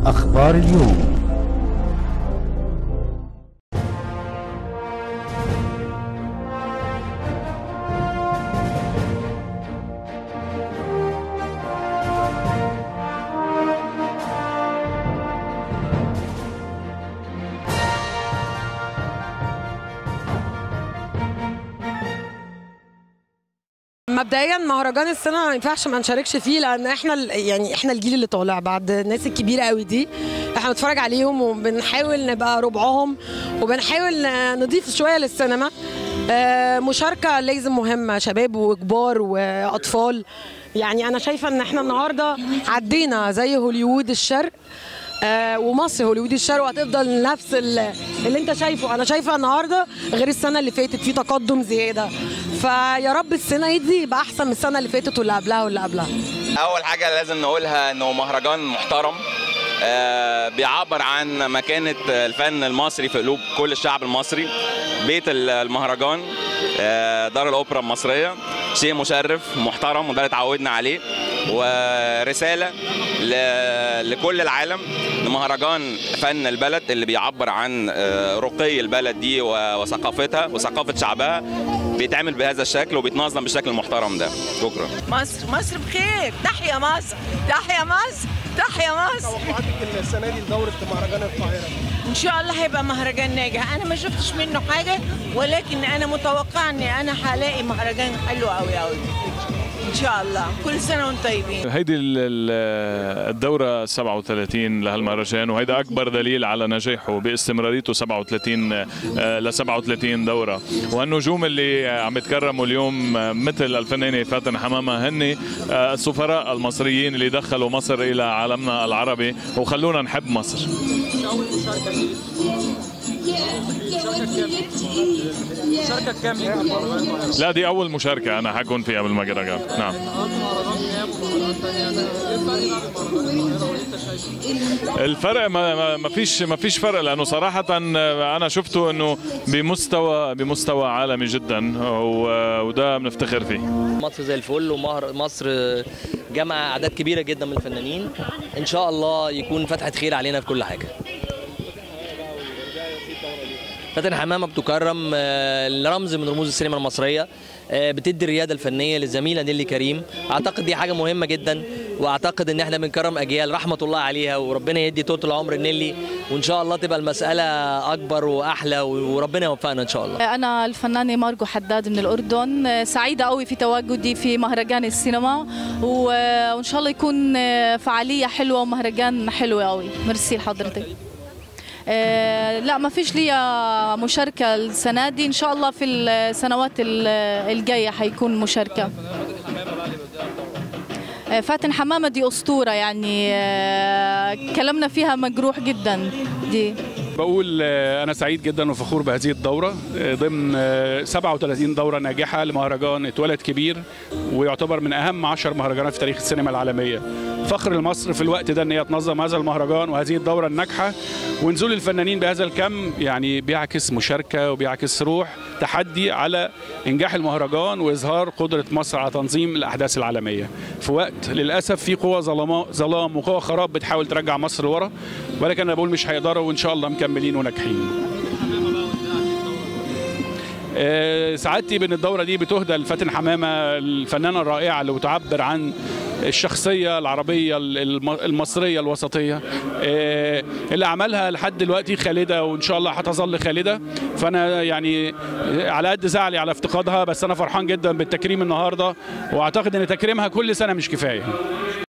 أخبار اليوم مبدئيا مهرجان السنه ما ينفعش ما نشاركش فيه لان احنا ال- يعني احنا الجيل اللي طالع بعد الناس الكبيره قوي دي احنا بنتفرج عليهم وبنحاول نبقى ربعهم وبنحاول ن- نضيف شويه للسينما آه، مشاركه لازم مهمه شباب وكبار واطفال يعني انا شايفه ان احنا النهارده عدينا زي هوليوود الشرق آه، ومصر هوليوود الشرق وهتفضل نفس ال- اللي انت شايفه انا شايفه النهارده غير السنه اللي فاتت في تقدم زياده فيا رب السنه دي يبقى احسن من السنه اللي فاتت واللي قبلها واللي قبلها اول حاجه لازم نقولها انه مهرجان محترم آه، بيعبر عن مكانة الفن المصري في قلوب كل الشعب المصري بيت المهرجان آه، دار الأوبرا المصرية شيء مشرف محترم وده اللي اتعودنا عليه ورسالة ل- لكل العالم لمهرجان فن البلد اللي بيعبر عن آه، رقي البلد دي و- وثقافتها وثقافة شعبها بيتعمل بهذا الشكل وبيتنظم بالشكل المحترم ده شكرا مصر مصر بخير تحيا مصر تحيا مصر تحيا مصر توقعاتك السنه دي لدوره مهرجان القاهره ان شاء الله هيبقى مهرجان ناجح انا ما شفتش منه حاجه ولكن انا متوقعه ان انا هلاقي مهرجان حلو قوي قوي ان شاء الله كل سنه وانتم طيبين هيدي ال- ال- الدورة 37 لهالمهرجان وهيدا أكبر دليل على نجاحه باستمراريته 37 آه، ل 37 دورة والنجوم اللي عم يتكرموا اليوم آه، مثل الفنانة فاتن حمامة هن آه، السفراء المصريين اللي دخلوا مصر إلى عالمنا العربي وخلونا نحب مصر لا دي أول مشاركة أنا حكون فيها بالمهرجان نعم الفرق ما ما- ما فيش ما فيش فرق لانه صراحه انا شفته انه بمستوى بمستوى عالمي جدا و- وده بنفتخر فيه مصر زي الفل ومهر مصر جمع اعداد كبيره جدا من الفنانين ان شاء الله يكون فتحه خير علينا في كل حاجه فاتن حمامه بتكرم آه، رمز من رموز السينما المصريه آه، بتدي الرياده الفنيه للزميله نيلي كريم اعتقد دي حاجه مهمه جدا واعتقد ان احنا بنكرم اجيال رحمه الله عليها وربنا يدي طول العمر لنيلي وان شاء الله تبقى المساله اكبر واحلى وربنا يوفقنا ان شاء الله أنا الفنانة مارجو حداد من الأردن سعيدة قوي في تواجدي في مهرجان السينما و- وإن شاء الله يكون فعالية حلوة ومهرجان حلو قوي ميرسي لحضرتك آه، لا ما فيش لي مشاركة السنة دي إن شاء الله في السنوات ال- الجاية حيكون مشاركة آه، فاتن حمامة دي أسطورة يعني آه، كلامنا فيها مجروح جدا دي بقول آه، أنا سعيد جدا وفخور بهذه الدورة آه، ضمن آه، 37 دورة ناجحة لمهرجان اتولد كبير ويعتبر من أهم 10 مهرجانات في تاريخ السينما العالمية فخر لمصر في الوقت ده ان هي تنظم هذا المهرجان وهذه الدوره الناجحه ونزول الفنانين بهذا الكم يعني بيعكس مشاركه وبيعكس روح تحدي على انجاح المهرجان واظهار قدره مصر على تنظيم الاحداث العالميه في وقت للاسف في قوى ظلام ظلام وقوى خراب بتحاول ترجع مصر لورا ولكن انا بقول مش هيقدروا وان شاء الله مكملين وناجحين آه، سعادتي بان الدوره دي بتهدى لفاتن حمامه الفنانه الرائعه اللي بتعبر عن الشخصيه العربيه الم- المصريه الوسطيه آه، اللي عملها لحد دلوقتي خالده وان شاء الله هتظل خالده فانا يعني على قد زعلي على افتقادها بس انا فرحان جدا بالتكريم النهارده واعتقد ان تكريمها كل سنه مش كفايه